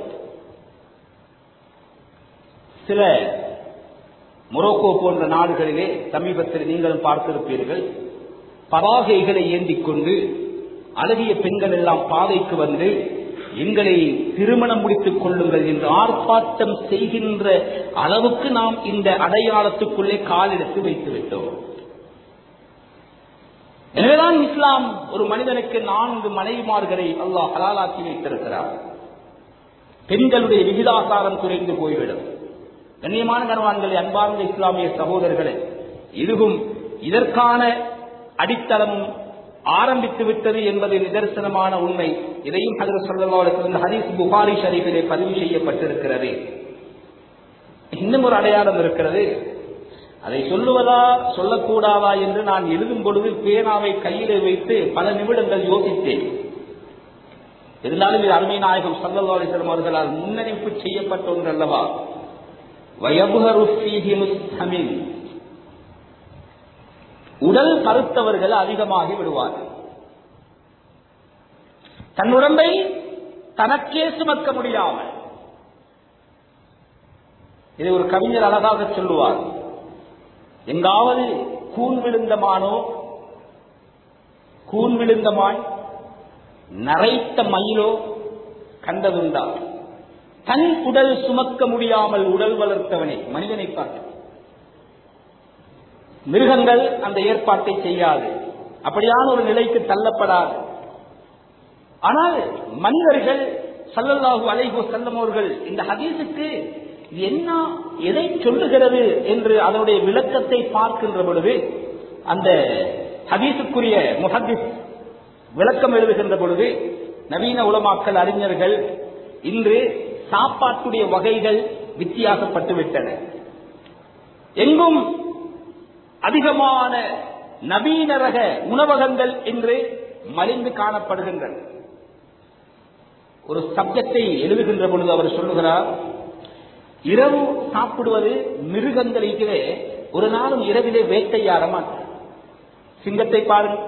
சில மொரோக்கோ போன்ற நாடுகளிலே சமீபத்தில் நீங்களும் பார்த்திருப்பீர்கள் பதாகைகளை ஏந்திக் கொண்டு அழகிய பெண்கள் எல்லாம் பாதைக்கு வந்து எங்களை திருமணம் முடித்துக் கொள்ளுங்கள் என்று ஆர்ப்பாட்டம் செய்கின்ற அளவுக்கு நாம் இந்த அடையாளத்துக்குள்ளே காலெடுத்து வைத்து விட்டோம் எனவேதான் இஸ்லாம் ஒரு மனிதனுக்கு நான்கு மனைவிமார்களை அல்லாஹ் ஹலாலாக்கி வைத்திருக்கிறார் பெண்களுடைய விகிதாசாரம் குறைந்து போய்விடும் கண்ணியமான கனவான்களை அன்பார்ந்த இஸ்லாமிய சகோதரர்களே இதுவும் இதற்கான அடித்தளமும் ஆரம்பித்து விட்டது என்பது நிதர்சனமான உண்மை இதையும் ஹதரத் ஸல்லல்லாஹு அலைஹி வஸல்லம் ஹதீஸ் புகாரி ஷரீஃபிலே பதிவு செய்யப்பட்டிருக்கிறது இன்னும் ஒரு அடையாளம் இருக்கிறது அதை சொல்லுவதா சொல்லக்கூடாதா என்று நான் எழுதும் பொழுது பேனாவை கையிலே வைத்து பல நிமிடங்கள் யோசித்தேன் இருந்தாலும் இது அருமை நாயகம் ஸல்லல்லாஹு அலைஹி வஸல்லம் அவர்களால் முன்னறிவிப்பு செய்யப்பட்ட ஒன்று அல்லவா வயபுகரு ஃபீஹி முஸ்தமின் உடல் பருத்தவர்கள் அதிகமாகி விடுவார்கள் தன் உடம்பை தனக்கே சுமக்க முடியாமல் இதை ஒரு கவிஞர் அழகாக சொல்லுவார் எங்காவது கூன் விழுந்த மானோ கூன் விழுந்த மான் நரைத்த மயிலோ கண்டதுண்டா தன் உடல் சுமக்க முடியாமல் உடல் வளர்த்தவனே மனிதனை பார்த்து மிருகங்கள் அந்த ஏற்பாட்டை செய்யாது அப்படியான ஒரு நிலைக்கு தள்ளப்படாது ஆனால் மனிதர்கள் சல்லல்லாஹு அலைஹு செல்லம் அவர்கள் இந்த ஹதீஸுக்கு இது என்ன எதை சொல்லுகிறது என்று அதனுடைய விளக்கத்தை பார்க்கின்ற பொழுது அந்த ஹதீஸுக்குரிய முஹத்திஸ் விளக்கம் எழுதுகின்ற பொழுது நவீன உலமாக்கல் அறிஞர்கள் இன்று சாப்பாட்டுடைய வகைகள் வித்தியாசப்பட்டு விட்டன எங்கும் அதிகமான நவீன ரக உணவகங்கள் என்று மலிந்து காணப்படுகின்றன ஒரு சப்ஜெக்டை எழுதுகின்ற பொழுது அவர் சொல்லுகிறார் இரவு சாப்பிடுவது மிருகங்களிலே ஒரு நாளும் இரவிலே வேட்டையாட மாட்டார் சிங்கத்தை பாருங்கள்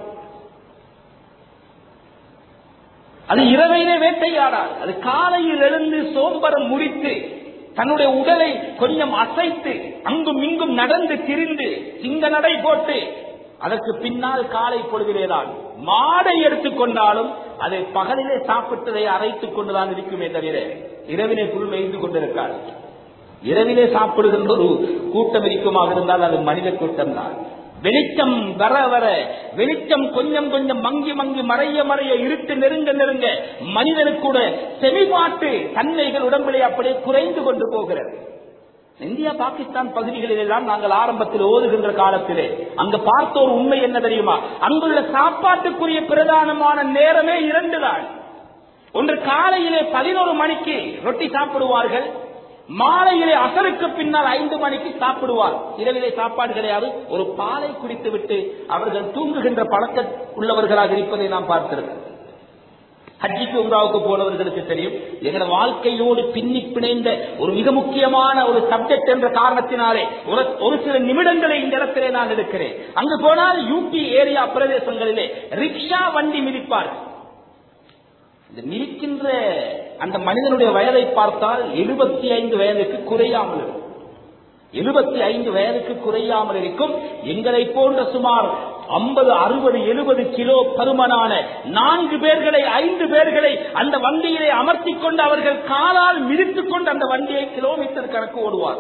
அது இரவையிலே வேட்டையாடாது அது காலையில் எழுந்து சோம்பரம் முடித்து தன்னுடைய உடலை கொஞ்சம் அசைத்து அங்கும் இங்கும் நடந்து திரிந்து சிங்க நடை போட்டு அதற்கு பின்னால் காலை பொழுதிலேதான் மாடை எடுத்துக்கொண்டாலும் அதை பகலிலே சாப்பிட்டதை அரைத்துக் கொண்டுதான் இருக்குமே தவிர இரவிலே புல் மேய்ந்து கொண்டிருக்காது இரவிலே சாப்பிடுகின்ற ஒரு கூட்டம் இருக்குமாக இருந்தால் அது மனித கூட்டம் தான் வெளிச்சம் வர வர வெளிச்சம் கொஞ்சம் கொஞ்சம் மங்கி மங்கி மறைய மறைய இருட்டு நெருங்க நெருங்க மனிதனுக்கூட செமிபாட்டு தன்மைகள் உடம்பிலே அப்படியே குறைந்து கொண்டு போகிறது இந்தியா பாகிஸ்தான் பகுதிகளில் எல்லாம் நாங்கள் ஆரம்பத்தில் ஓதுகின்ற காலத்திலே அங்க பார்த்த ஒரு உண்மை என்ன தெரியுமா அங்குள்ள சாப்பாட்டுக்குரிய பிரதானமான நேரமே இரண்டு தான் ஒன்று காலையிலே பதினோரு மணிக்கு ரொட்டி சாப்பிடுவார்கள் மாலையிலே அசருக்கு பின்னால் ஐந்து மணிக்கு சாப்பிடுவார் இரவிலே சாப்பாடு கிடையாது ஒரு பாலை குடித்து விட்டு அவர்கள் தூங்குகின்ற பழக்க உள்ளவர்களாக இருப்பதை நாம் பார்த்திருக்கிறோம் ஹஜ்ஜிக்கு உம்ராவுக்கு போனவர்களுக்கு தெரியும் எங்களோட வாழ்க்கையோடு பின்னி பிணைந்த ஒரு மிக முக்கியமான ஒரு சப்ஜெக்ட் என்ற காரணத்தினாலே ஒரு ஒரு சில நிமிடங்களை இந்த இடத்திலே நான் எடுக்கிறேன் அங்கு போனால் யூபி ஏரியா பிரதேசங்களிலே ரிக்ஷா வண்டி மிதிப்பார்கள் இந்த மிதிக்கின்ற அந்த மனிதனுடைய வயதை பார்த்தால் எழுபத்தி ஐந்து வயதுக்கு குறையாமல் இருக்கும் எழுபத்தி ஐந்து வயதுக்கு குறையாமல் இருக்கும் எங்களை போன்ற சுமார் ஐம்பது அறுபது எழுபது கிலோ பருமனான நான்கு பேர்களை ஐந்து பேர்களை அந்த வண்டியிலே அமர்த்திக் கொண்டு அவர்கள் காலால் மிதித்துக் கொண்டு அந்த வண்டியை கிலோமீட்டர் கணக்கு ஓடுவார்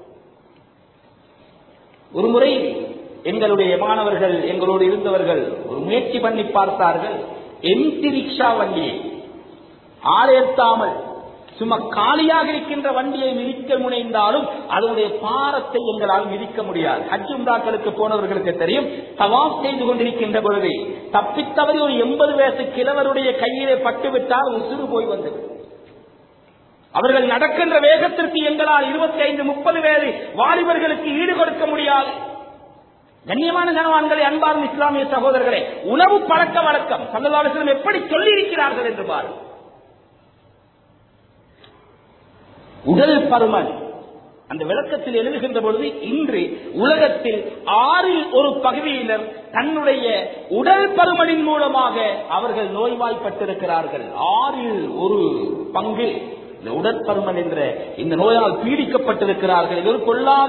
ஒரு முறை எங்களுடைய மாணவர்கள் எங்களோடு இருந்தவர்கள் ஒரு முயற்சி பண்ணி பார்த்தார்கள் எம்டி ரிக்ஷா வண்டியை ஆளேற்றாமல் சும்மா காலியாக இருக்கின்ற வண்டியை மிதிக்க முனைந்தாலும் அதனுடைய பாரத்தை எங்களால் மிதிக்க முடியாது ஹஜ் உம்ராக்களுக்கு போனவர்களுக்கு தெரியும் தவாப் செய்து கொண்டிருக்கின்ற பொழுது தப்பித்தவறி ஒரு எண்பது வயசு கிழவருடைய கையிலே பட்டுவிட்டால் உசுறு போய் வந்தது அவர்கள் நடக்கின்ற வேகத்திற்கு எங்களால் இருபத்தி ஐந்து முப்பது பேரு வாலிபர்களுக்கு ஈடு கொடுக்க முடியாது கண்ணியமான கனவான்களை அன்பார்ந்த இஸ்லாமிய சகோதரர்களே உணவு பழக்க வழக்கம் சல்லல்லாஹு எப்படி சொல்லி இருக்கிறார்கள் என்று பாருங்கள் உடல் பருமன் அந்த விளக்கத்தில் எழுதுகின்ற பொழுது இன்று உலகத்தில் ஆறில் ஒரு பகுதியினர் தன்னுடைய உடல் பருமனின் மூலமாக அவர்கள் நோய்வாய்ப்பட்டிருக்கிறார்கள் ஆறில் ஒரு பங்கு இந்த உடற்பருமன் என்ற இந்த நோயால் பீடிக்கப்பட்டிருக்கிறார்கள் இது ஒரு கொள்ளாத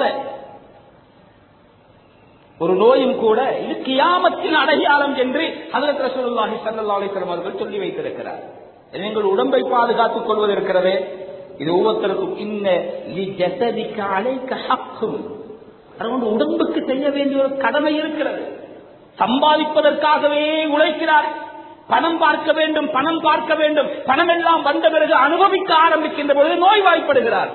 ஒரு நோயும் கூட இது கியாமத்தின் அடையாளம் என்று ஹதரத் ரசூலுல்லாஹி ஸல்லல்லாஹு அலைஹி வஸல்லம் அவர்கள் சொல்லி வைத்திருக்கிறார் எங்கள் உடம்பை பாதுகாத்துக் கொள்வது இருக்கிறதே இது ஒவ்வொருத்தருக்கும் இன்ன லிஜஸதிக அலைக ஹக்கும் அதுകൊണ്ട് உடம்புக்கு செய்ய வேண்டிய ஒரு கடமை இருக்கிறது சம்பாதிப்பதற்காகவே உழைக்கிறார் பணம் பார்க்க வேண்டும் பணம் பார்க்க வேண்டும் பணம் எல்லாம் வந்த பிறகு அனுபவிக்க ஆரம்பிக்கின்ற பொழுது நோய்வாய்ப்படுகிறார்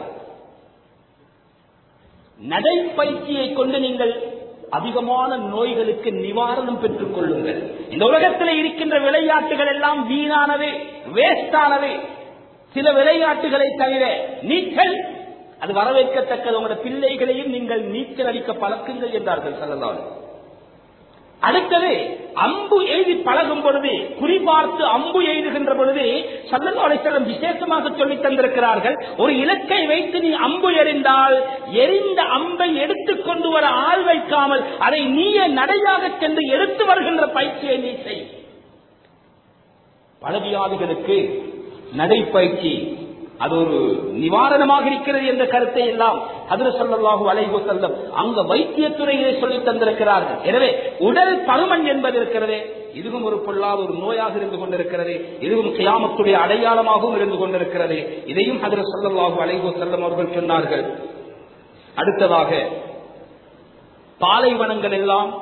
நடைப்பயிற்சியை கொண்டு நீங்கள் அதிகமான நோய்களுக்கு நிவாரணம் பெற்றுக் கொள்ளுங்கள் இந்த உலகத்தில் இருக்கின்ற விளையாட்டுகள் எல்லாம் வீணானது வேஸ்டானது சில விளையாட்டுகளை தவிர நீச்சல் அது வரவேற்கத்தக்கது உங்களோட பிள்ளைகளையும் நீங்கள் நீச்சல் அளிக்க பழக்குங்கள் என்றார்கள் சொல்லலாம் அடுத்தது அம்பு எய்தி பழகும் பொழுது குறிபார்த்து அம்பு எய்துகின்ற பொழுது சல்லல்லாஹு விசேஷமாக சொல்லி தந்திருக்கிறார்கள் ஒரு இலக்கை வைத்து நீ அம்பு எறிந்தால் எரிந்த அம்பை எடுத்துக் கொண்டு வர ஆள் வைக்காமல் அதை நீயே நடையாக சென்று எடுத்து வருகின்ற பயிற்சியை நீ செய் பலவியாதிகளுக்கு நடைப்பயிற்சி அது ஒரு நிவாரணமாக இருக்கிறது என்ற கருத்தை எல்லாம் அதிர சொல்லலாகும் அலைகு செல்லம் அங்க வைத்தியத்துறையிலே சொல்லி தந்திருக்கிறார்கள் எனவே உடல் பருமன் என்பது இருக்கிறதே இதுவும் ஒரு பொல்லாத ஒரு நோயாக இருந்து கொண்டிருக்கிறது இதுவும் கியாமத்துடைய அடையாளமாகவும் இருந்து கொண்டிருக்கிறது இதையும் அதிர சொல்லலாகும் அலைகு செல்லம் அவர்கள் சொன்னார்கள் அடுத்ததாக பாலைவனங்கள் எல்லாம்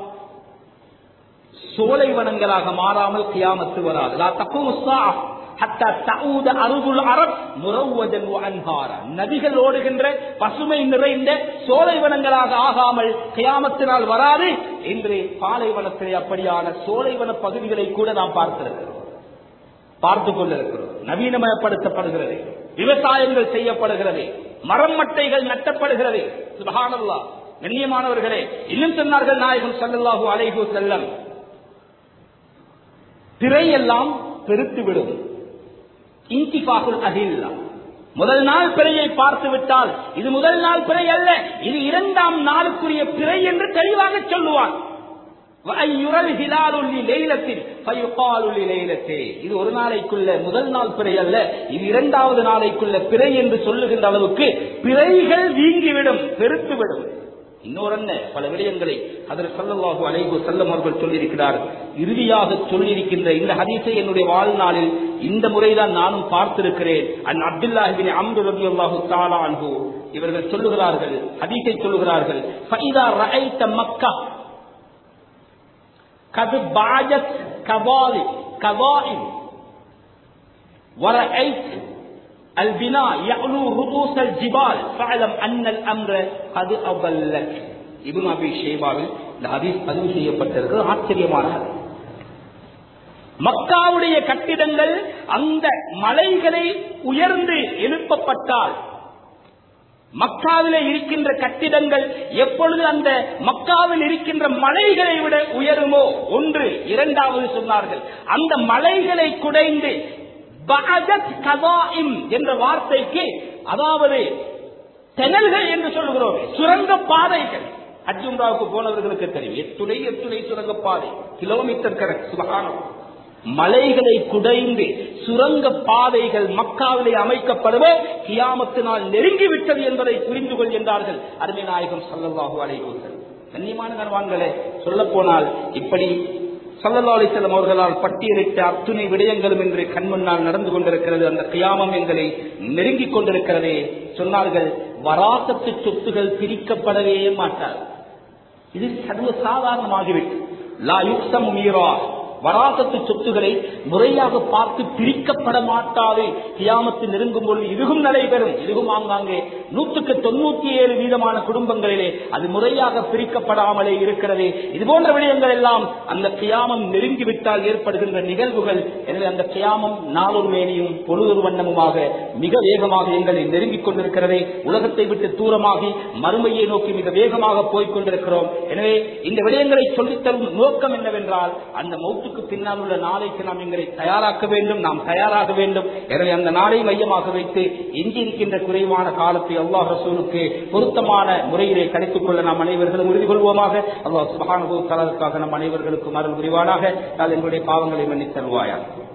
சோலைவனங்களாக மாறாமல் கியாமத்து வராது தக்கும் நதிகள் ஓடுகின்ற பசுமை நிறைந்த சோலைவனங்களாக ஆகாமல் கியாமத்தினால் வராது என்று பாலைவனத்திலே அப்படியான சோலைவன பகுதிகளை கூட நாம் பார்த்திருக்கிறோம் பார்த்துக் கொண்டிருக்கிறோம் நவீனமயப்படுத்தப்படுகிறது விவசாயங்கள் செய்யப்படுகிறது மரம் மட்டைகள் நட்டப்படுகிறது சுபஹானல்லா கண்ணியமானவர்களே இன்னும் சொன்னார்கள் நாயகம் சல்லல்லாஹு அலைஹு செல்லம் திரையெல்லாம் பெருத்துவிடும் இன்டிபாகுல் அகில்லா முதல் நாள் பிறையை பார்த்து விட்டால் இது முதல் நாள் பிறை அல்ல இது இரண்டாம் நாளுக்குரிய பிறை என்று தெளிவாக சொல்லுவான் இது ஒரு நாளைக்குள்ள முதல் நாள் பிறை அல்ல இது இரண்டாவது நாளைக்குள்ள பிறை என்று சொல்லுகின்ற அளவுக்கு பிறைகள் வீங்கிவிடும் பெருத்துவிடும் இன்னொரு என்ன பல விடயங்களை அதில் சொல்லவாகு அலைகு செல்லம் அவர்கள் சொல்லியிருக்கிறார் இறுதியாக சொல்லியிருக்கின்ற இந்த ஹதீஸை என்னுடைய வாழ்நாளில் இந்த முறைதான் நானும் பார்த்திருக்கிறேன் அன் அப்துல்லாஹிபின் அம்ரு ரபி அல்லாஹு தாலா அன்பு இவர்கள் சொல்லுகிறார்கள் ஹதீஸை சொல்லுகிறார்கள் ஃபைதா ரஐத்த மக்கா கது பாஜத் கவாலி கவாயில் ورأيت البناء يعلو رؤوس الجبال فاعلم ان الامر قد اضلك இப்னு அபி ஷேபாவில் இந்த ஹதீஸ் பதிவு செய்யப்பட்டிருக்கிறது ஆச்சரியமான ஹதீஸ் மக்காவுடைய கட்டிடங்கள் அந்த மலைகளை உயர்ந்து எழுப்பப்பட்டால் மக்காவிலே இருக்கின்ற கட்டிடங்கள் எப்பொழுது அந்த மக்காவில் இருக்கின்ற மலைகளை விட உயருமோ ஒன்று இரண்டாவது சொன்னார்கள் அந்த மலைகளை குடைந்து பஅதத் கதாஇம் என்ற வார்த்தைக்கு அதாவது தெனல்கள் என்று சொல்லுகிறோம் சுரங்க பாதைகள் அர்ஜுன்ராவுக்கு போனவர்களுக்கு தெரியும் எத்துணை எத்துணை சுரங்க பாதை கிலோமீட்டர் கணக்கு சுகானம் மலைகளை குடைந்து சுரங்க பாதைகள் மக்காவிலே அமைக்கப்படுவோ கியாமத்தினால் நெருங்கிவிட்டது என்பதை புரிந்து கொள்கின்றார்கள் அருமை நாயகம் சல்லல்லாஹு அலைஹி கண்ணியமான கனவான்களே சொல்ல போனால் இப்படி சல்லல்லா அலிசல்லம் அவர்களால் பட்டியலிட்ட அத்துணை விடயங்களும் இன்று கண்முன்னால் நடந்து கொண்டிருக்கிறது அந்த கியாமம் எங்களை நெருங்கிக் கொண்டிருக்கிறதே சொன்னார்கள் வராசத்து சொத்துகள் பிரிக்கப்படவே மாட்டார் இது சர்வ சாதாரணமாகிவிட்டு லா யுக்தம் மீரா வராசத்து சொத்துக்களை முறையாக பார்த்து பிரிக்கப்பட மாட்டாது கியாமத்து நெருங்கும் பொழுது இதுகும் நடைபெறும் இதுகும் ஆங்காங்கே நூற்றுக்கு தொண்ணூத்தி ஏழு வீதமான குடும்பங்களிலே அது முறையாக பிரிக்கப்படாமலே இருக்கிறது இது போன்ற விடயங்கள் எல்லாம் அந்த கியாமம் நெருங்கிவிட்டால் ஏற்படுகின்ற நிகழ்வுகள் எனவே அந்த கியாமம் நாளொரு மேனியும் பொழுதொரு வண்ணமுமாக மிக வேகமாக எங்களை நெருங்கிக் கொண்டிருக்கிறதே உலகத்தை விட்டு தூரமாகி மறுமையை நோக்கி மிக வேகமாக போய்க் கொண்டிருக்கிறோம் எனவே இந்த விடயங்களை சொல்லித்தரும் நோக்கம் என்னவென்றால் அந்த மௌத்துக்கு பின்னால் உள்ள நாளைக்கு நாம் எங்களை தயாராக்க வேண்டும் நாம் தயாராக வேண்டும் எனவே அந்த நாளை மையமாக வைத்து எஞ்சியிருக்கின்ற குறைவான காலத்தை அல்லாஹ் ரசூலுக்கு பொருத்தமான முறையிலே கிடைத்துக் கொள்ள நாம் அனைவர்களும் உறுதி கொள்வோமாக அல்லாஹ் சுபஹானஹு தஆலாவுக்காக நம் அனைவர்களுக்கும் அருள் புரிவானாக நான் எங்களுடைய பாவங்களை மன்னித் தருவாயா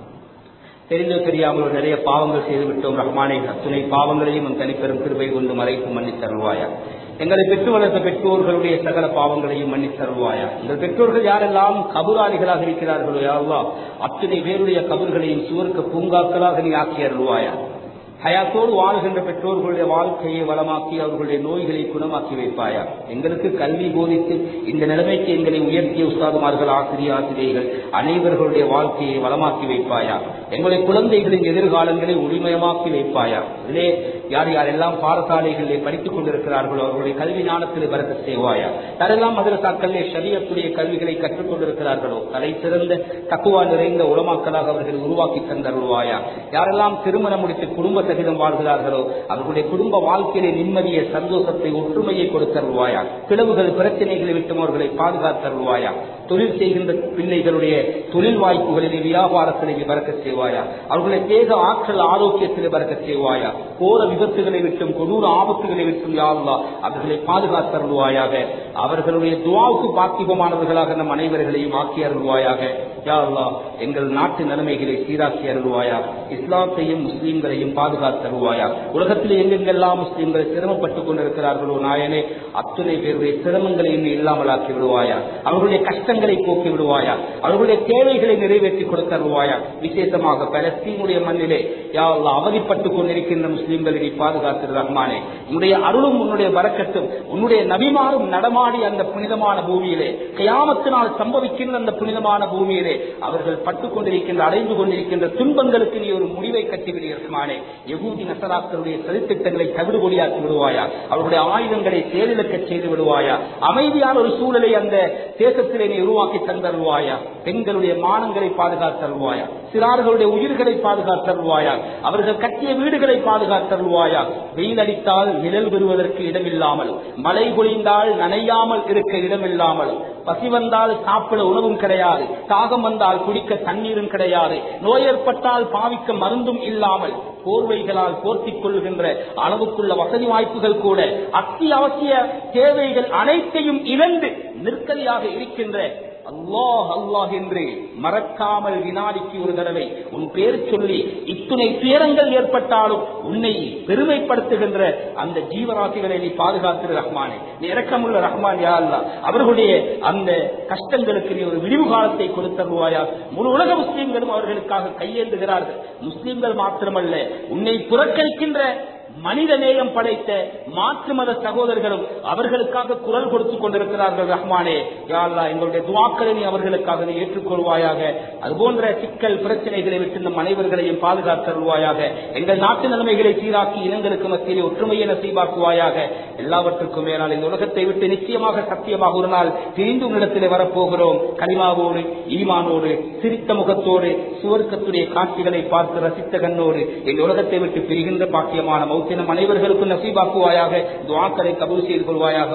தெரிந்தோ தெரியாமல் நிறைய பாவங்கள் செய்து விட்டோம் ரஹ்மானை அத்துணை பாவங்களையும் உன் தனிப்பெரும் கிருபை கொண்டு மறைத்து மன்னித் தருவாயா எங்களை பெற்று வளர்த்த பெற்றோர்களுடைய சகல பாவங்களையும் மன்னித் தருவாயா எங்கள் பெற்றோர்கள் யாரெல்லாம் கபுராளிகளாக இருக்கிறார்களோ யாரெல்லாம் அத்தனை பேருடைய கபர்களையும் சுவர்க்க பூங்காக்களாக நீ ஆக்கி அருள்வாயா ஹயாத்தோடு வாழ்கின்ற பெற்றோர்களுடைய வாழ்க்கையை வளமாக்கி அவர்களுடைய நோய்களை குணமாக்கி வைப்பாயா எங்களுக்கு கல்வி போதித்து இந்த நிலைமைக்கு எங்களை உயர்த்திய உஸ்தாதுமார்கள் ஆசிரிய ஆசிரியர்கள் அனைவர்களுடைய வாழ்க்கையை வளமாக்கி வைப்பாயா எங்களுடைய குழந்தைகளின் எதிர்காலங்களை ஒளிமயமாக்கி வைப்பாயா இதிலே யார் யாரெல்லாம் பாடசாலைகளிலே படித்துக் கொண்டிருக்கிறார்களோ அவர்களுடைய கல்வி ஞானத்தில் பறக்க செய்வாயா யாரெல்லாம் மதரசாக்களிலே சரியத்துடைய கல்விகளை கற்றுக் கொண்டிருக்கிறார்களோ தலை சிறந்த தக்குவா நிறைந்த உலமாக்களாக அவர்கள் உருவாக்கி தந்தருள்வாயா யாரெல்லாம் திருமணம் முடித்து குடும்ப சகிதம் வாழ்கிறார்களோ அவர்களுடைய குடும்ப வாழ்க்கையிலே நிம்மதியை சந்தோஷத்தை ஒற்றுமையை கொடுத்தருள்வாயா பிளவுகள் பிரச்சனைகளை விட்டும் அவர்களை பாதுகாத்தருள்வாயா தொழில் செய்கின்ற பிள்ளைகளுடைய தொழில் வாய்ப்புகளிலே வியாபாரத்திலே பறக்க செய்வாயா அவர்களுடைய தேக ஆற்றல் ஆரோக்கியத்திலே பறக்க செய்வாயா போற விபத்துகளை விட்டும் கொடூர ஆபத்துகளை விட்டும் யாருலா அவர்களை பாதுகாத்தருள்வாயாக அவர்களுடைய துவாவுக்கு பாக்கிபமானவர்களாக நம் அனைவர்களையும் ஆக்கி அருள்வாயாக யாருலா எங்கள் நாட்டு நிலைமைகளை சீராக்கி அருள்வாயா இஸ்லாத்தையும் முஸ்லீம்களையும் பாதுகாத்தருள்வாயா உலகத்தில் எங்கெங்கெல்லாம் முஸ்லீம்கள் சிரமப்பட்டுக் கொண்டிருக்கிறார்களோ நாயனே அத்துணை பேருடைய சிரமங்களையும் இல்லாமலாக்கி விடுவாயா அவர்களுடைய கஷ்டங்களை போக்கி விடுவாயா அவர்களுடைய தேவைகளை நிறைவேற்றி கொடுத்தருள்வாயா விசேஷமாக பலஸ்தீனுடைய மண்ணிலே யாவ் அவதிப்பட்டுக் கொண்டிருக்கின்ற முஸ்லீம்களை நீ பாதுகாத்திரு ரஹ்மானே உன்னுடைய அருளும் உன்னுடைய வரக்கட்டும் உன்னுடைய நபிமாரும் நடமாடி அந்த புனிதமான பூமியிலே கயாமத்தினால் சம்பவிக்கின்ற அந்த புனிதமான பூமியிலே அவர்கள் பட்டுக் கொண்டிருக்கின்ற அடைந்து கொண்டிருக்கின்ற துன்பங்களுக்கு நீ ஒரு முடிவை கட்டிவிடு ரஹ்மானே யகூதி நசராக்களுடைய சதித்திட்டங்களை தவிடுபொடியாக்கி விடுவாயா அவருடைய ஆயுதங்களை செயலிழக்க செய்து விடுவாயா அமைதியான ஒரு சூழலை அந்த தேசத்திலே நீ உருவாக்கி தந்தருவாயா பெண்களுடைய மானங்களை பாதுகாத்தருவாயா சிறார்களுடைய உயிர்களை பாதுகாத்தருவாயா அவர்கள் கட்டிய வீடுகளை பாதுகாத்தருவாயா வெயில் அடித்தால் நிழல் பெறுவதற்கு இடமில்லாமல் மழை பொழிந்தால் நனையாமல் இருக்க இடமில்லாமல் பசி வந்தால் சாப்பிட உணவும் கிடையாது தாகம் வந்தால் குடிக்க தண்ணீரும் கிடையாது நோய் ஏற்பட்டால் பாவிக்க மருந்தும் இல்லாமல் போர்வைகளால் போர்த்திக் கொள்கின்ற அளவுக்குள்ள வசதி வாய்ப்புகள் கூட அத்தியாவசிய தேவைகள் அனைத்தையும் இழந்து நிற்கதியாக இருக்கின்ற அல்லாஹ் அல்லாஹ் என்று மறக்காமல் வினாடிக்கு ஒரு தடவை உன் பேர் சொல்லி இத்துணை துயரங்கள் ஏற்பட்டாலும் உன்னை பெருமைப்படுத்துகின்ற அந்த ஜீவராசிகளை நீ பாதுகாத்திரு ரஹ்மானே நீ இறக்கமுள்ள ரஹ்மான் யா அல்லா அவர்களுடைய அந்த கஷ்டங்களுக்கு நீ ஒரு விடிவு காலத்தை கொடுத்தருவாயா முழு உலக முஸ்லீம்களும் அவர்களுக்காக கையேந்துகிறார்கள் முஸ்லீம்கள் மாத்திரமல்ல உன்னை புறக்கணிக்கின்ற மனித நேயம் படைத்த மாற்று மத சகோதரர்களும் அவர்களுக்காக குரல் கொடுத்துக் கொண்டிருக்கிறார்கள் ரஹ்மானே யாழ்லா எங்களுடைய துவாக்களை நீ அவர்களுக்காக நீ ஏற்றுக்கொள்வாயாக அதுபோன்ற சிக்கல் பிரச்சனைகளை விட்டு நம் அனைவர்களையும் பாதுகாத்தருள்வாயாக எங்கள் நாட்டு நிலைமைகளை சீராக்கி இனங்களுக்கு மத்தியிலே ஒற்றுமையை நசீபாக்குவாயாக எல்லாவற்றுக்கும் மேலால் இந்த உலகத்தை விட்டு நிச்சயமாக சத்தியமாக ஒரு நாள் பிரிந்து உன்னிடத்திலே வரப்போகிறோம் கனிமாவோடு ஈமானோடு சிரித்த முகத்தோடு சுவர்க்கத்துடைய காட்சிகளை பார்த்து ரசித்த கண்ணோடு இந்த உலகத்தை விட்டு பிரிகின்ற பாக்கியமான மௌத்தினம் அனைவர்களுக்கும் நசீபாக்குவாயாக துவாக்களை கபூல் செய்து கொள்வாயாக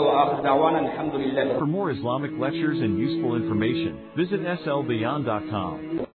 அல்ஹம்துலில்லாஹ் For more Islamic lectures and useful information, visit slbeyond.com.